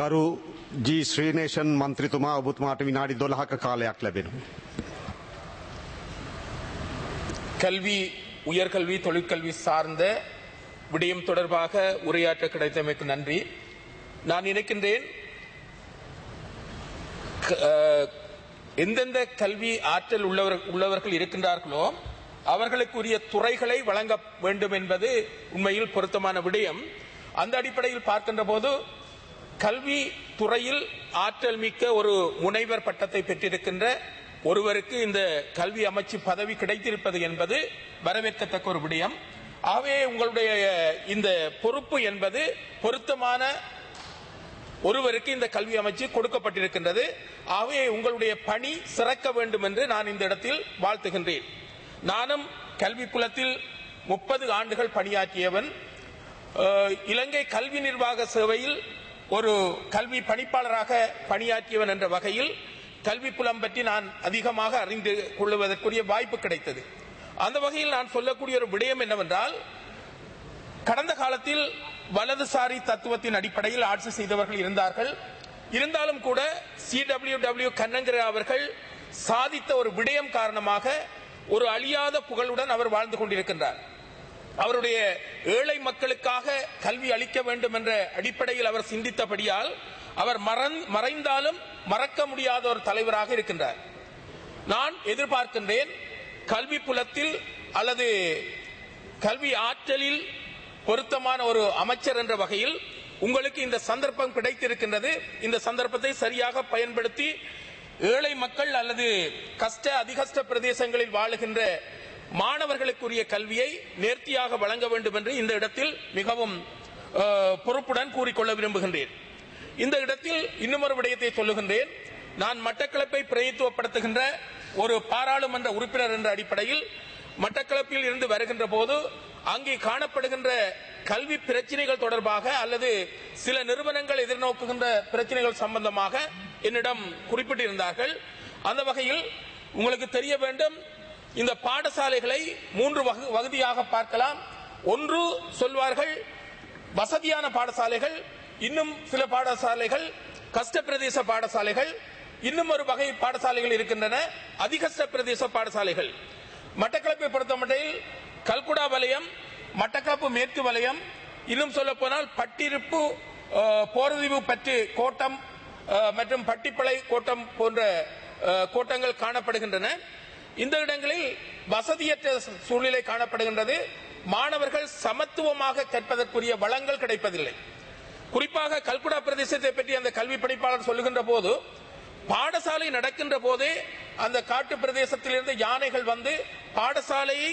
ගරු ජී ශ්‍රීනේෂන් මන්ත්‍රතුමා ඔබතුමාට විනාඩි දොළහක කාලයක් ලැබෙනවා. கல்வி உயர்கல்வி தொழிற்கல்வி சார்ந்த விடயம் தொடர்பாக உரையாற்ற கிடைத்தமைக்கு நன்றி நான் நினைக்கின்றேன் க- அஹ், எந்தெந்த கல்வி ஆற்றல் உள்ளவர் உள்ளவர்கள் இருக்கின்றார்களோ அவர்களுக்குரிய துறைகளை வழங்க வேண்டும் என்பது உண்மையில் பொருத்தமான விடயம் அந்த அடிப்படையில் பார்க்கின்ற போது கல்வி துறையில் ஆற்றல் மிக்க ஒரு முனைவர் பட்டத்தை பெற்றிருக்கின்ற ஒருவருக்கு இந்த கல்வி அமைச்சு பதவி கிடைத்திருப்பது என்பது வரவேற்கத்தக்க ஒரு விடயம் ஆகவே உங்களுடைய இந்த பொறுப்பு என்பது பொருத்தமான ஒருவருக்கு இந்த கல்வி அமைச்சு கொடுக்கப்பட்டிருக்கின்றது ஆகவே உங்களுடைய பணி சிறக்க வேண்டும் என்று நான் இந்த இடத்தில் வாழ்த்துகின்றேன் நானும் கல்வி குலத்தில் முப்பது ஆண்டுகள் பணியாற்றியவன் அஹ், இலங்கை கல்வி நிர்வாக சேவையில் ஒரு கல்வி பணிப்பாளராக பணியாற்றியவன் என்ற வகையில் கல்வி புலம் பற்றி நான் அதிகமாக அறிந்து கொள்வதற்குரிய வாய்ப்பு கிடைத்தது அந்த வகையில் நான் சொல்லக்கூடிய ஒரு விடயம் என்னவென்றால் கடந்த காலத்தில் வலதுசாரி தத்துவத்தின் அடிப்படையில் ஆட்சி செய்தவர்கள் இருந்தார்கள் இருந்தாலும் கூட சி டபிள்யூ டபிள்யூ கண்ணங்கரா அவர்கள் சாதித்த ஒரு விடயம் காரணமாக ஒரு அழியாத புகழுடன் அவர் வாழ்ந்து கொண்டிருக்கின்றார் அவருடைய ஏழை மக்களுக்காக கல்வி அளிக்க வேண்டும் என்ற அடிப்படையில் அவர் சிந்தித்தபடியால் அவர் மறந்- மறைந்தாலும் மறக்க முடியாத ஒரு தலைவராக இருக்கின்றார் நான் எதிர்பார்க்கின்றேன் கல்வி புலத்தில் அல்லது கல்வி ஆற்றலில் பொருத்தமான ஒரு அமைச்சர் என்ற வகையில் உங்களுக்கு இந்த சந்தர்ப்பம் கிடைத்திருக்கின்றது இந்த சந்தர்ப்பத்தை சரியாக பயன்படுத்தி ஏழை மக்கள் அல்லது கஷ்ட அதிகஷ்ட பிரதேசங்களில் வாழுகின்ற மாணவர்களுக்குரிய கல்வியை நேர்த்தியாக வழங்க வேண்டும் என்று இந்த இடத்தில் மிகவும் அஹ், பொறுப்புடன் கூறிக்கொள்ள விரும்புகின்றேன் இந்த இடத்தில் இன்னும் ஒரு விடயத்தை சொல்லுகின்றேன் நான் மட்டக்களப்பை பிரதித்துவப்படுத்துகின்ற ஒரு பாராளுமன்ற உறுப்பினர் என்ற அடிப்படையில் மட்டக்களப்பில் இருந்து வருகின்ற போது அங்கே காணப்படுகின்ற கல்வி பிரச்சனைகள் தொடர்பாக அல்லது சில நிறுவனங்கள் எதிர்நோக்குகின்ற பிரச்சனைகள் சம்பந்தமாக என்னிடம் குறிப்பிட்டிருந்தார்கள் அந்த வகையில் உங்களுக்கு தெரிய வேண்டும் இந்த பாடசாலைகளை மூன்று வகு- வகுதியாக பார்க்கலாம் ஒன்று சொல்வார்கள் வசதியான பாடசாலைகள் இன்னும் சில பாடசாலைகள் கஷ்ட பிரதேச பாடசாலைகள் இன்னும் ஒரு வகை பாடசாலைகள் இருக்கின்றன அதிகஷ்ட பிரதேச பாடசாலைகள் மட்டக்களப்பை பொறுத்தமட்டில் கல்குடா வலயம் மட்டக்களப்பு மேற்கு வலயம் இன்னும் சொல்ல போனால் பட்டிருப்பு அஹ், போர்தீவு பற்று கோட்டம் அஹ், மற்றும் பட்டிப்பளை கோட்டம் போன்ற அஹ், கோட்டங்கள் காணப்படுகின்றன இந்த இடங்களில் வசதியற்ற சூழ்நிலை காணப்படுகின்றது மாணவர்கள் சமத்துவமாக கற்பதற்குரிய வளங்கள் கிடைப்பதில்லை குறிப்பாக கல்குடா பிரதேசத்தை பற்றி அந்த கல்வி பணிப்பாளர் சொல்லுகின்ற போது பாடசாலை நடக்கின்ற போதே அந்த காட்டு பிரதேசத்திலிருந்து யானைகள் வந்து பாடசாலையை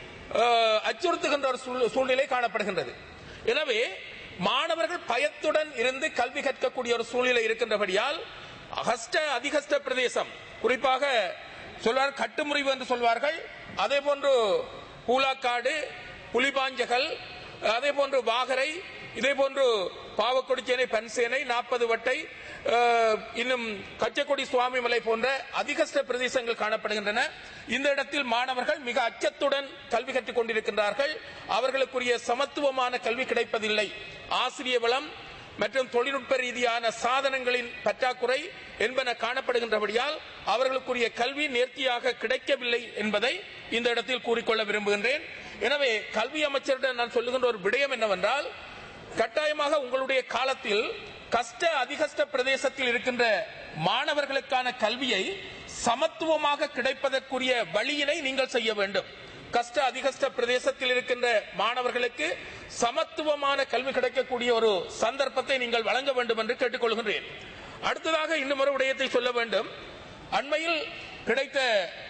அஹ், அச்சுறுத்துகின்ற ஒரு சூழ்- சூழ்நிலை காணப்படுகின்றது எனவே மாணவர்கள் பயத்துடன் இருந்து கல்வி கற்கக்கூடிய ஒரு சூழ்நிலை இருக்கின்றபடியால் அகஸ்ட அதிகஸ்ட பிரதேசம் குறிப்பாக சொல்வார் கட்டுமுறிவு என்று சொல்வார்கள் அதே போன்று பூலாக்காடு புலிபாஞ்சகல் அதே போன்று வாகரை இதே போன்று பாவக்கொடிச்சேனை பன்சேனை நாற்பது வட்டை அஹ், இன்னும் கச்சக்கொடி சுவாமி மலை போன்ற அதிகஸ்ட பிரதேசங்கள் காணப்படுகின்றன இந்த இடத்தில் மாணவர்கள் மிக அச்சத்துடன் கல்வி கற்றுக் கொண்டிருக்கின்றார்கள் அவர்களுக்குரிய சமத்துவமான கல்வி கிடைப்பதில்லை ஆசிரிய வளம் மற்றும் தொழில்நுட்ப ரீதியான சாதனங்களின் பற்றாக்குறை என்பன காணப்படுகின்றபடியால் அவர்களுக்குரிய கல்வி நேர்த்தியாக கிடைக்கவில்லை என்பதை இந்த இடத்தில் கூறிக்கொள்ள விரும்புகின்றேன் எனவே கல்வி அமைச்சரிடம் நான் சொல்லுகின்ற ஒரு விடயம் என்னவென்றால் கட்டாயமாக உங்களுடைய காலத்தில் கஷ்ட அதிகஷ்ட பிரதேசத்தில் இருக்கின்ற மாணவர்களுக்கான கல்வியை சமத்துவமாக கிடைப்பதற்குரிய வழியினை நீங்கள் செய்ய வேண்டும் கஷ்ட அதிகஷ்ட பிரதேசத்தில் இருக்கின்ற மாணவர்களுக்கு சமத்துவமான கல்வி கிடைக்கக்கூடிய ஒரு சந்தர்ப்பத்தை நீங்கள் வழங்க வேண்டும் என்று கேட்டுக்கொள்கின்றேன் அடுத்ததாக இன்னும் ஒரு விடயத்தை சொல்ல வேண்டும் அண்மையில் கிடைத்த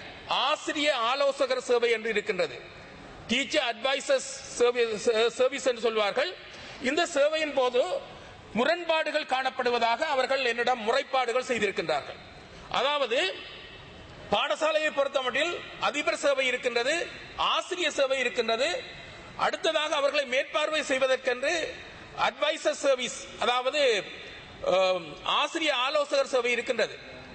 ஆசிரிய ஆலோசகர் சேவை என்று இருக்கின்றது டீச்சர் அட்வைசர்ஸ் சர்வீஸ் என்று சொல்வார்கள் இந்த சேவையின் போது முரண்பாடுகள் காணப்படுவதாக அவர்கள் என்னிடம் முறைப்பாடுகள் செய்திருக்கின்றார்கள் அதாவது பாடசாலையை பொறுத்தமட்டில் அதிபர் சேவை இருக்கின்றது ஆசிரியர் சேவை இருக்கின்றது அடுத்ததாக அவர்களை மேற்பார்வை செய்வதற்கென்று அட்வைசர் சர்வீஸ் அதாவது அஹ், ஆசிரிய ஆலோசகர் சேவை இருக்கின்றது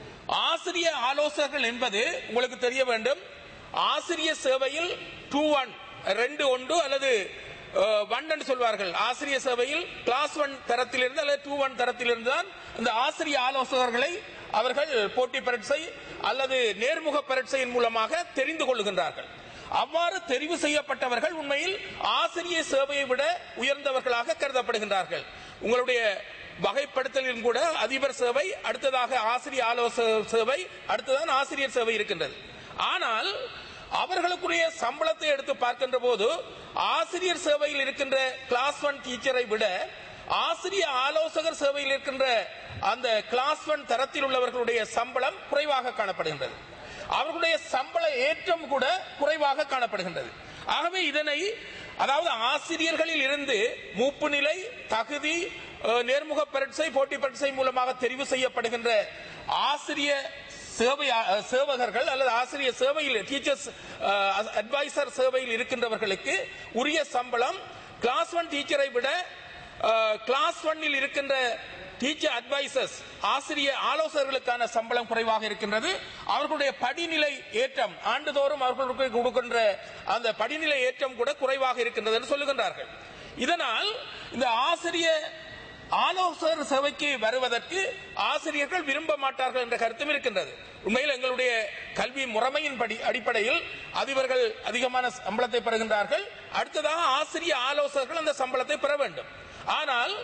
ஆசிரிய ஆலோசகர்கள் என்பது உங்களுக்கு தெரிய வேண்டும் ஆசிரிய சேவையில் டூ ஒன் ரெண்டு ஒன்று அல்லது ஒன் என்று சொல்வார்கள் ஆசிரியர் சேவையில் கிளாஸ் ஒன் தரத்திலிருந்து அல்லது டூ ஒன் தரத்திலிருந்து தான் இந்த ஆசிரிய ஆலோசகர்களை அவர்கள் போட்டி பரீட்சை அல்லது நேர்முக பரீட்சையின் மூலமாக தெரிந்து கொள்ளுகின்றார்கள் அவ்வாறு தெரிவு செய்யப்பட்டவர்கள் உண்மையில் ஆசிரியர் சேவையை விட உயர்ந்தவர்களாக கருதப்படுகின்றார்கள் உங்களுடைய வகைப்படுத்தலிலும் கூட அதிபர் சேவை அடுத்ததாக ஆசிரியர் ஆலோசகர் சேவை அடுத்ததான் ஆசிரியர் சேவை இருக்கின்றது ஆனால் அவர்களுக்குரிய சம்பளத்தை எடுத்து பார்க்கின்ற போது ஆசிரியர் சேவையில் இருக்கின்ற கிளாஸ் ஒன் டீச்சரை விட ஆசிரியர் ஆலோசகர் சேவையில் இருக்கின்ற அந்த கிளாஸ் ஒன் தரத்தில் உள்ளவர்களுடைய சம்பளம் குறைவாக காணப்படுகின்றது அவர்களுடைய சம்பள ஏற்றம் கூட குறைவாக காணப்படுகின்றது ஆகவே இதனை அதாவது ஆசிரியர்களில் இருந்து மூப்பு நிலை தகுதி அஹ், நேர்முக பரீட்சை போட்டி பரீட்சை மூலமாக தெரிவு செய்யப்படுகின்ற ஆசிரிய சேவை அஹ், சேவகர்கள் அல்லது ஆசிரியர் சேவையில் டீச்சர்ஸ் அட்வைசர் சேவையில் இருக்கின்றவர்களுக்கு உரிய சம்பளம் கிளாஸ் ஒன் டீச்சரை விட கிளாஸ் ஒன்னில் இருக்கின்ற டீச்சர் அட்வைசர்ஸ் ஆசிரியர் ஆலோசகர்களுக்கான சம்பளம் குறைவாக இருக்கின்றது அவர்களுடைய படிநிலை ஏற்றம் ஆண்டுதோறும் அவர்களுக்கு கொடுக்கின்ற அந்த படிநிலை ஏற்றம் கூட குறைவாக இருக்கின்றது என்று சொல்லுகின்றார்கள் இதனால் இந்த ஆசிரியர் ஆலோசகர் சேவைக்கு வருவதற்கு ஆசிரியர்கள் விரும்ப மாட்டார்கள் என்ற கருத்தும் இருக்கின்றது உண்மையில் எங்களுடைய கல்வி முறைமையின் படி அடிப்படையில் அதிபர்கள் அதிகமான சம்பளத்தை பெறுகின்றார்கள் அடுத்ததாக ஆசிரிய ஆலோசகர்கள் அந்த சம்பளத்தை பெற வேண்டும் ஆனால்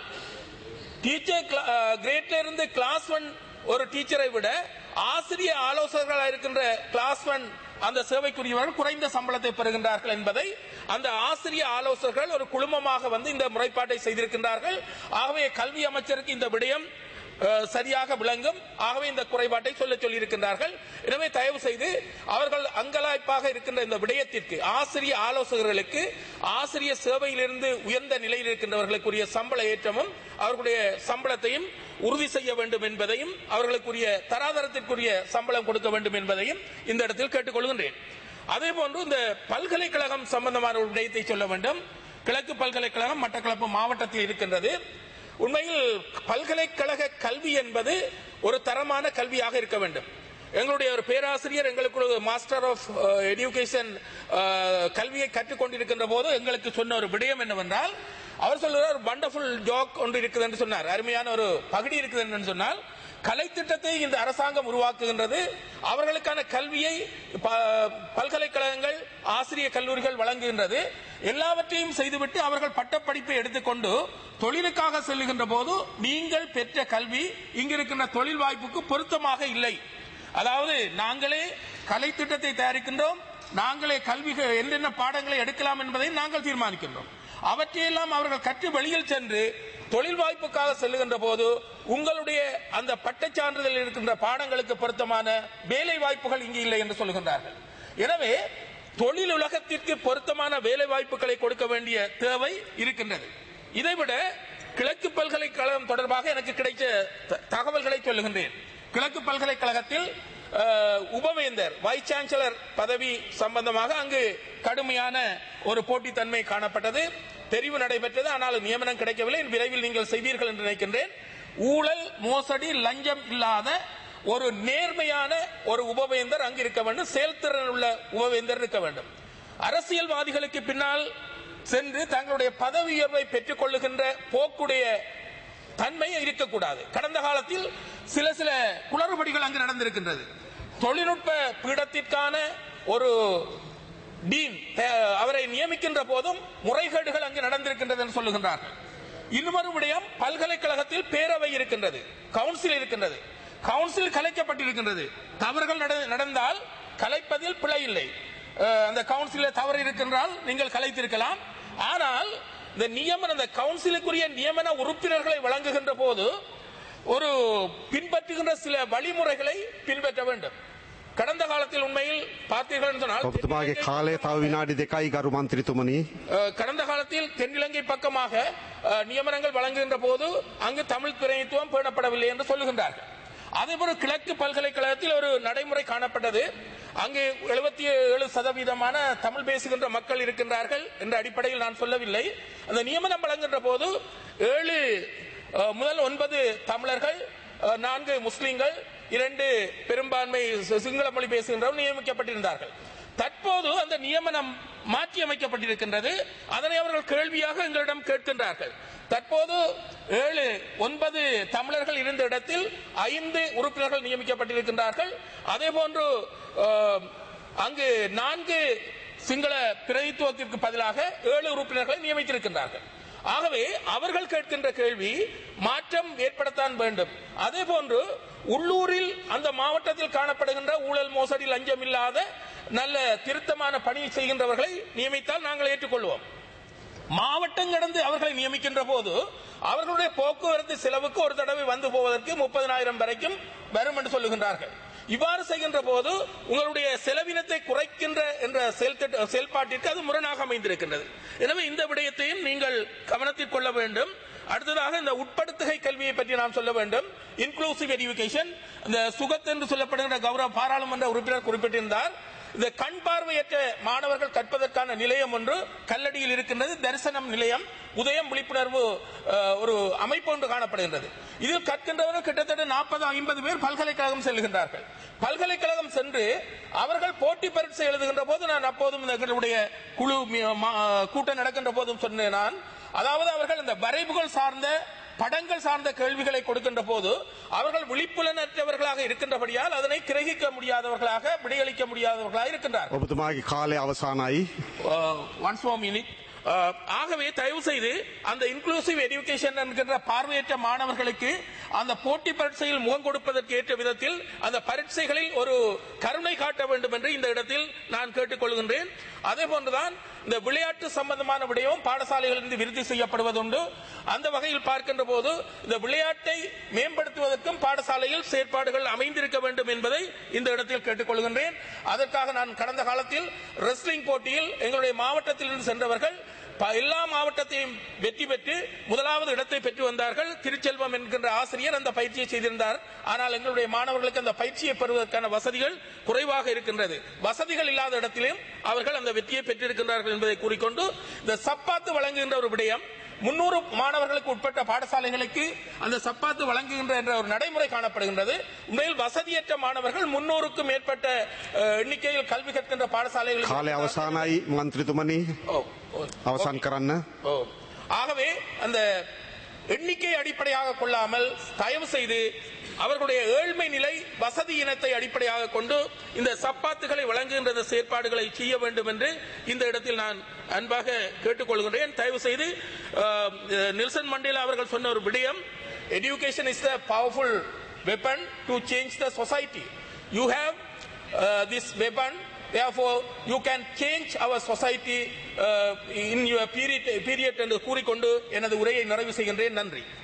டீச்சர் கிரேட்ல இருந்து கிளாஸ் ஒன் ஒரு டீச்சரை விட ஆசிரியர் ஆலோசகர்களாக இருக்கின்ற கிளாஸ் ஒன் அந்த சேவைக்குரியவர்கள் குறைந்த சம்பளத்தை பெறுகின்றார்கள் என்பதை அந்த ஆசிரியர் ஆலோசகர்கள் ஒரு குழுமமாக வந்து இந்த முறைப்பாட்டை செய்திருக்கின்றார்கள் ஆகவே கல்வி அமைச்சருக்கு இந்த விடயம் அஹ், சரியாக விளங்கும் ஆகவே இந்த குறைபாட்டை சொல்ல சொல்லியிருக்கின்றார்கள் எனவே தயவு செய்து அவர்கள் அங்கலாய்ப்பாக இருக்கின்ற இந்த விடயத்திற்கு ஆசிரியர் ஆலோசகர்களுக்கு ஆசிரியர் சேவையிலிருந்து உயர்ந்த நிலையில் இருக்கின்றவர்களுக்குரிய சம்பள ஏற்றமும் அவர்களுடைய சம்பளத்தையும் உறுதி செய்ய வேண்டும் என்பதையும் அவர்களுக்குரிய தராதரத்திற்குரிய சம்பளம் கொடுக்க வேண்டும் என்பதையும் இந்த இடத்தில் கேட்டுக்கொள்கின்றேன் அதே போன்று இந்த பல்கலைக்கழகம் சம்பந்தமான ஒரு விடயத்தை சொல்ல வேண்டும் கிழக்கு பல்கலைக்கழகம் மட்டக்களப்பு மாவட்டத்தில் இருக்கின்றது உண்மையில் பல்கலைக்கழக கல்வி என்பது ஒரு தரமான கல்வியாக இருக்க வேண்டும் எங்களுடைய ஒரு பேராசிரியர் எங்களுக்கு ஒரு மாஸ்டர் ஆஃப் எஜுகேஷன் கல்வியை கற்றுக்கொண்டிருக்கின்ற போது எங்களுக்கு சொன்ன ஒரு விடயம் என்னவென்றால் அவர் சொல்லுகிறார் வண்டர்ஃபுல் ஜோக் ஒன்று இருக்குது என்று சொன்னார் அருமையான ஒரு பகுதி இருக்குது என்று சொன்னால் கலைத்திட்டத்தை இந்த அரசாங்கம் உருவாக்குகின்றது அவர்களுக்கான கல்வியை ப- பல்கலைக்கழகங்கள் ஆசிரியர் கல்லூரிகள் வழங்குகின்றது எல்லாவற்றையும் செய்துவிட்டு அவர்கள் பட்டப்படிப்பை எடுத்துக்கொண்டு தொழிலுக்காக செல்லுகின்ற போது நீங்கள் பெற்ற கல்வி இங்கிருக்கின்ற தொழில் வாய்ப்புக்கு பொருத்தமாக இல்லை அதாவது நாங்களே கலைத்திட்டத்தை தயாரிக்கின்றோம் நாங்களே கல்வி என்னென்ன பாடங்களை எடுக்கலாம் என்பதை நாங்கள் தீர்மானிக்கின்றோம் அவற்றையெல்லாம் அவர்கள் கற்று வெளியில் சென்று தொழில் வாய்ப்புக்காக செல்லுகின்ற போது உங்களுடைய அந்த பட்டச் சான்றிதழில் இருக்கின்ற பாடங்களுக்கு பொருத்தமான வேலை வாய்ப்புகள் இங்கு இல்லை என்று சொல்லுகின்றார்கள் எனவே தொழில் உலகத்திற்கு பொருத்தமான வேலை வாய்ப்புகளை கொடுக்க வேண்டிய தேவை இருக்கின்றது இதைவிட கிழக்கு பல்கலைக்கழகம் தொடர்பாக எனக்கு கிடைத்த த- தகவல்களை சொல்லுகின்றேன் கிழக்கு பல்கலைக்கழகத்தில் அஹ், உபவேந்தர் வைஸ் சான்சலர் பதவி சம்பந்தமாக அங்கு கடுமையான ஒரு போட்டித்தன்மை காணப்பட்டது தெரிவு நடைபெற்றது ஆனால் நியமனம் கிடைக்கவில்லை விரைவில் நீங்கள் செய்வீர்கள் என்று நினைக்கின்றேன் ஊழல் மோசடி லஞ்சம் இல்லாத ஒரு நேர்மையான ஒரு உபவேந்தர் அங்கு இருக்க வேண்டும் செயல்திறன் உள்ள உபவேந்தர் இருக்க வேண்டும் அரசியல்வாதிகளுக்கு பின்னால் சென்று தங்களுடைய பதவி உயர்வை பெற்றுக் கொள்ளுகின்ற போக்குடைய தன்மை இருக்கக்கூடாது கடந்த காலத்தில் சில சில குளறுபடிகள் அங்கு நடந்திருக்கின்றது தொழில்நுட்ப பீடத்திற்கான ஒரு டீன் தே- அவரை நியமிக்கின்ற போதும் முறைகேடுகள் அங்கு நடந்திருக்கின்றது என்று சொல்லுகின்றார்கள் இன்னுமொரு விடயம் பல்கலைக்கழகத்தில் பேரவை இருக்கின்றது கவுன்சில் இருக்கின்றது கவுன்சில் கலைக்கப்பட்டிருக்கின்றது தவறுகள் நட- நடந்தால் கலைப்பதில் பிழை இல்லை அஹ், அந்த கவுன்சிலில் தவறு இருக்கின்றால் நீங்கள் கலைத்திருக்கலாம் ஆனால் இந்த நியமன அந்த கவுன்சிலுக்குரிய நியமன உறுப்பினர்களை வழங்குகின்ற போது ஒரு பின்பற்றுகின்ற சில வழிமுறைகளை பின்பற்ற வேண்டும் கடந்த காலத்தில் உண்மையில் பார்த்தீர்கள் என்று சொன்னால் ඔබතුමාගේ කාලය තව විනාඩි දෙකයි ගරු මන්ත්‍රීතුමනි. அஹ், கடந்த காலத்தில் தென்னிலங்கை பக்கமாக அஹ், நியமனங்கள் வழங்குகின்ற போது அங்கு தமிழ் பிரதிநிதித்துவம் பேணப்படவில்லை என்று சொல்லுகின்றார்கள் அதேபோல கிழக்கு பல்கலைக்கழகத்தில் ஒரு நடைமுறை காணப்பட்டது அங்கு எழுபத்தி ஏழு சதவீதமான தமிழ் பேசுகின்ற மக்கள் இருக்கின்றார்கள் என்ற அடிப்படையில் நான் சொல்லவில்லை அந்த நியமனம் வழங்குகின்ற போது ஏழு அஹ், முதல் ஒன்பது தமிழர்கள் அஹ், நான்கு முஸ்லிம்கள் இரண்டு பெரும்பான்மை சி- சிங்கள மொழி பேசுகின்றவர்கள் நியமிக்கப்பட்டிருந்தார்கள் தற்போது அந்த நியமனம் மாற்றி அமைக்கப்பட்டிருக்கின்றது அதனை அவர்கள் கேள்வியாக எங்களிடம் கேட்கின்றார்கள் தற்போது ஏழு ஒன்பது தமிழர்கள் இருந்த இடத்தில் ஐந்து உறுப்பினர்கள் நியமிக்கப்பட்டிருக்கின்றார்கள் அதே போன்று அஹ், அங்கு நான்கு சிங்கள பிரதித்துவத்திற்கு பதிலாக ஏழு உறுப்பினர்களை நியமித்திருக்கின்றார்கள் ஆகவே அவர்கள் கேட்கின்ற கேள்வி மாற்றம் ஏற்படத்தான் வேண்டும் அதே போன்று உள்ளூரில் அந்த மாவட்டத்தில் காணப்படுகின்ற ஊழல் மோசடி லஞ்சம் இல்லாத நல்ல திருத்தமான பணி செய்கின்றவர்களை நியமித்தால் நாங்கள் ஏற்றுக்கொள்வோம் மாவட்டம் கடந்து அவர்களை நியமிக்கின்ற போது அவர்களுடைய போக்குவரத்து செலவுக்கு ஒரு தடவை வந்து போவதற்கு முப்பதனாயிரம் வரைக்கும் வரும் என்று சொல்லுகின்றார்கள் இவ்வாறு செய்கின்ற போது உங்களுடைய செலவினத்தை குறைக்கின்ற என்ற செயல்திட்ட- செயல்பாட்டிற்கு அது முரணாக அமைந்திருக்கின்றது எனவே இந்த விடயத்தையும் நீங்கள் கவனத்தில் கொள்ள வேண்டும் அடுத்ததாக இந்த உட்படுத்துகை கல்வியை பற்றி நாம் சொல்ல வேண்டும் இன்க்ளூசிவ் எஜுகேஷன் இந்த சுகத் என்று சொல்லப்படுகின்ற கௌரவ பாராளுமன்ற உறுப்பினர் குறிப்பிட்டிருந்தார் இந்த கண் பார்வையற்ற மாணவர்கள் கற்பதற்கான நிலையம் ஒன்று கல்லடியில் இருக்கின்றது தரிசனம் நிலையம் உதயம் விழிப்புணர்வு அஹ், ஒரு அமைப்பு ஒன்று காணப்படுகின்றது இதில் கற்கின்றவர்கள் கிட்டத்தட்ட நாற்பது ஐம்பது பேர் பல்கலைக்கழகம் செல்கின்றார்கள் பல்கலைக்கழகம் சென்று அவர்கள் போட்டி பரீட்சை எழுதுகின்ற போது நான் அப்போதும் இந்த எங்களுடைய குழு மி- மா- கூட்டம் நடக்கின்ற போதும் சொன்னேன் நான் அதாவது அவர்கள் இந்த வரைவுகள் சார்ந்த படங்கள் சார்ந்த கேள்விகளை கொடுக்கின்ற போது அவர்கள் விழிப்புலனற்றவர்களாக இருக்கின்றபடியால் அதனை கிரகிக்க முடியாதவர்களாக விடையளிக்க முடியாதவர்களாக இருக்கின்றார்கள் ඔබතුමාගේ කාලය අවසානයි. ஒன்ஸ் மோர் மினிட் ஆகவே தயவு செய்து அந்த இன்க்ளூசிவ் எஜுகேஷன் என்கின்ற பார்வையற்ற மாணவர்களுக்கு அந்த போட்டி பரீட்சையில் முகம் கொடுப்பதற்கு ஏற்ற விதத்தில் அந்த பரீட்சைகளில் ஒரு கருணை காட்ட வேண்டும் என்று இந்த இடத்தில் நான் கேட்டுக்கொள்கின்றேன் அதே போன்றுதான் இந்த விளையாட்டு சம்பந்தமான விடயம் பாடசாலைகளிலிருந்து விருத்தி செய்யப்படுவதுண்டு அந்த வகையில் பார்க்கின்ற போது இந்த விளையாட்டை மேம்படுத்துவதற்கும் பாடசாலையில் செயற்பாடுகள் அமைந்திருக்க வேண்டும் என்பதை இந்த இடத்தில் கேட்டுக்கொள்கின்றேன் அதற்காக நான் கடந்த காலத்தில் ரெஸ்லிங் போட்டியில் எங்களுடைய மாவட்டத்திலிருந்து சென்றவர்கள் ப- எல்லா மாவட்டத்தையும் வெற்றி பெற்று முதலாவது இடத்தை பெற்று வந்தார்கள் திருச்செல்வம் என்கின்ற ஆசிரியர் அந்த பயிற்சியை செய்திருந்தார் ஆனால் எங்களுடைய மாணவர்களுக்கு அந்த பயிற்சியை பெறுவதற்கான வசதிகள் குறைவாக இருக்கின்றது வசதிகள் இல்லாத இடத்திலும் அவர்கள் அந்த வெற்றியை பெற்றிருக்கின்றார்கள் என்பதை கூறிக்கொண்டு இந்த சப்பாத்து வழங்குகின்ற ஒரு விடயம் முன்னூறு மாணவர்களுக்கு உட்பட்ட பாடசாலைகளுக்கு அந்த சப்பாத்து வழங்குகின்ற என்ற ஒரு நடைமுறை காணப்படுகின்றது உண்மையில் வசதியற்ற மாணவர்கள் முன்னூறுக்கும் மேற்பட்ட அஹ், எண்ணிக்கையில் கல்வி கற்கின்ற பாடசாலைகள் කාලය අවසානයි මන්ත්‍රතුමනි ஓ, ஓ. අවසන් කරන්න. ஓ. ஆகவே அந்த எண்ணிக்கை அடிப்படையாக கொள்ளாமல் தயவு செய்து அவர்களுடைய ஏழ்மை நிலை வசதி இனத்தை அடிப்படையாக கொண்டு இந்த சப்பாத்துகளை வழங்குகின்ற இந்த செயற்பாடுகளை செய்ய வேண்டும் என்று இந்த இடத்தில் நான் அன்பாக கேட்டுக்கொள்கின்றேன் தயவு செய்து அஹ், நெல்சன் மண்டேலா அவர்கள் சொன்ன ஒரு விடயம் education is the powerful weapon to change the society you have uh, this weapon therefore you can change our society uh, in your period period என்று கூறிக்கொண்டு எனது உரையை நிறைவு செய்கின்றேன் நன்றி